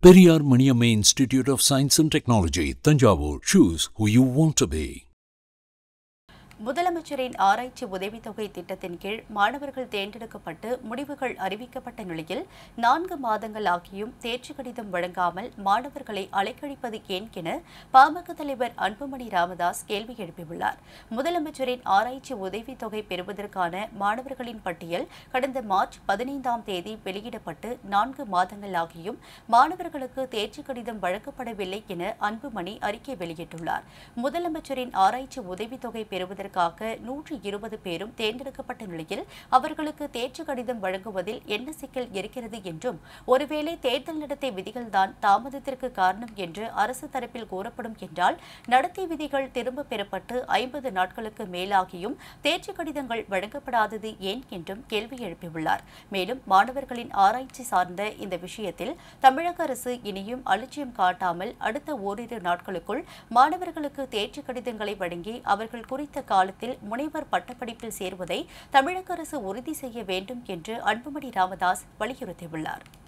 Periyar Maniamma Institute of Science and Technology, Tanjavur. Choose who you want to be. முதலமைச்சரின் ஆராய்ச்சி உதவித்தொகை திட்டத்தின் கீழ் மாணவர்கள் தேர்ந்தெடுக்கப்பட்டு முடிவுகள் அறிவிக்கப்பட்ட நிலையில் நான்கு மாதங்கள் ஆகியும் தேர்ச்சி கடிதம் வழங்காமல் மாணவர்களை அலைக்கழிப்பது ஏன் என பாமக தலைவர் அன்புமணி ராமதாஸ் கேள்வி எழுப்பியுள்ளார் முதலமைச்சரின் ஆராய்ச்சி உதவித்தொகை பெறுவதற்கான மாணவர்களின் பட்டியல் கடந்த மார்ச் பதினைந்தாம் தேதி வெளியிடப்பட்டு நான்கு மாதங்கள் ஆகியும் மாணவர்களுக்கு தேர்ச்சி கடிதம் வழங்கப்படவில்லை என அன்புமணி அறிக்கை வெளியிட்டுள்ளார் முதலமைச்சரின் ஆராய்ச்சி உதவித்தொகை பெறுவதற்காக நூற்று இருபது பேரும் தேர்ந்தெடுக்கப்பட்ட நிலையில் அவர்களுக்கு தேர்ச்சி கடிதம் வழங்குவதில் என்ன சிக்கல் இருக்கிறது என்றும் ஒருவேளை தேர்தல் நடத்தை விதிகள்தான் தாமதத்திற்கு காரணம் என்று அரசு தரப்பில் கூறப்படும் என்றால் நடத்தை விதிகள் திரும்ப பெறப்பட்டு ஐம்பது நாட்களுக்கு மேலாகியும் தேர்ச்சி கடிதங்கள் வழங்கப்படாதது ஏன் என்றும் கேள்வி எழுப்பியுள்ளார் மேலும் மாணவர்களின் ஆராய்ச்சி சார்ந்த இந்த விஷயத்தில் தமிழக அரசு இனியும் அலட்சியம் காட்டாமல் அடுத்த ஓரிரு நாட்களுக்குள் மாணவர்களுக்கு தேர்ச்சி கடிதங்களை வழங்கி அவர்கள் குறித்த காலத்தில் முனைவர் பட்டப்படிப்பில் சேருவதை தமிழக அரசு உறுதி செய்ய வேண்டும் என்று அன்புமணி ராமதாஸ் வலியுறுத்தியுள்ளார்